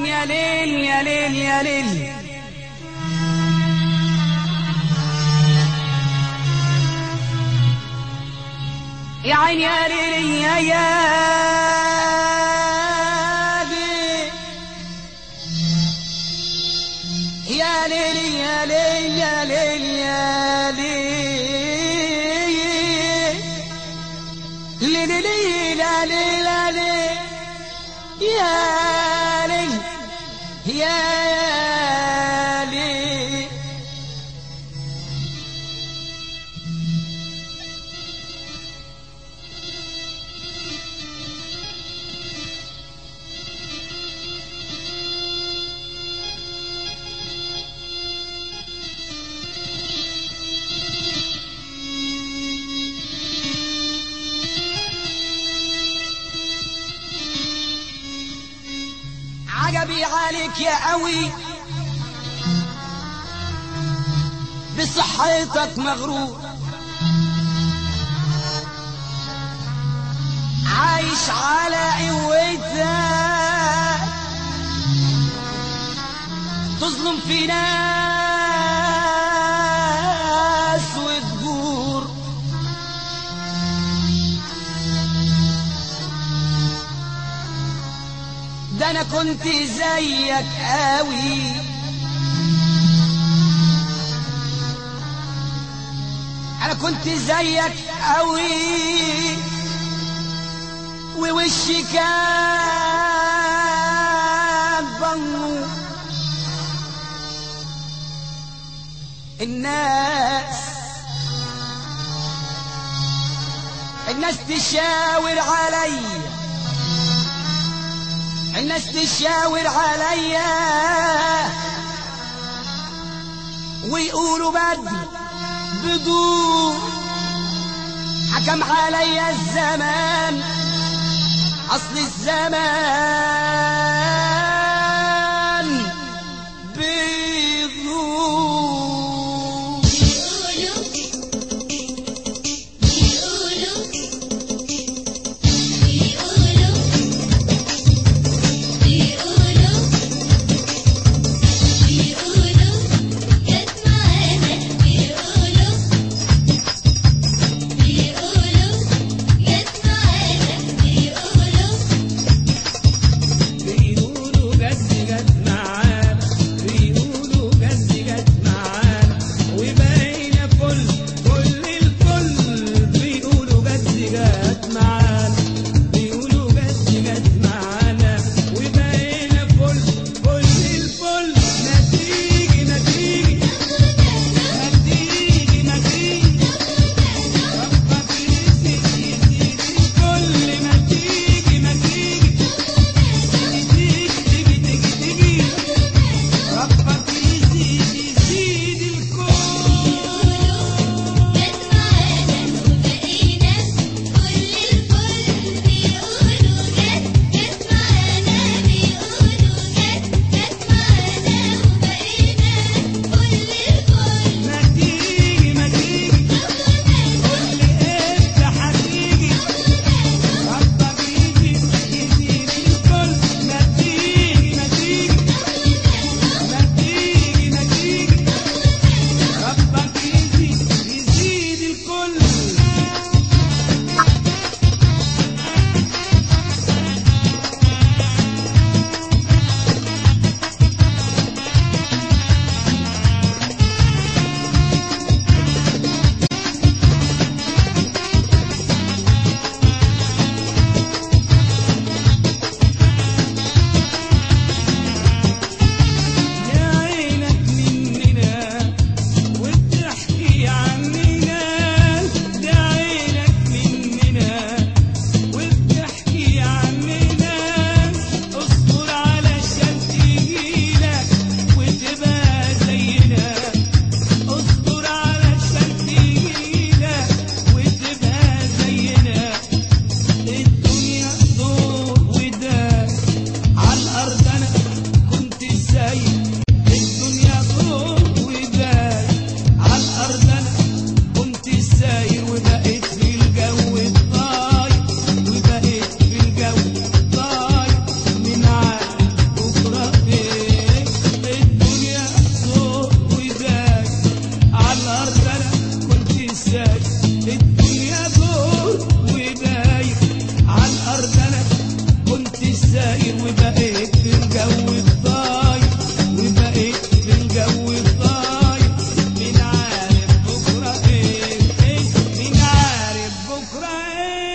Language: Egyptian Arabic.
يا ليل يا ليل يا ليل يا عين يا ليل يا يا ليل يا ليل يا ليل يا ليل يا ليل ليل ليل لا ليل لا ليل يا ليل يا ليل عجبي عليك يا قوي بصحتك مغرور عايش على قوتك تظلم في ناس وتجور ده انا كنت زيك قوي انا كنت زيك قوي ووشي كان بنو الناس الناس تشاور عليا الناس تشاور عليا ويقولوا بدي بدون حكم عليا الزمان اصل الزمان بيغور بيقولوا الليل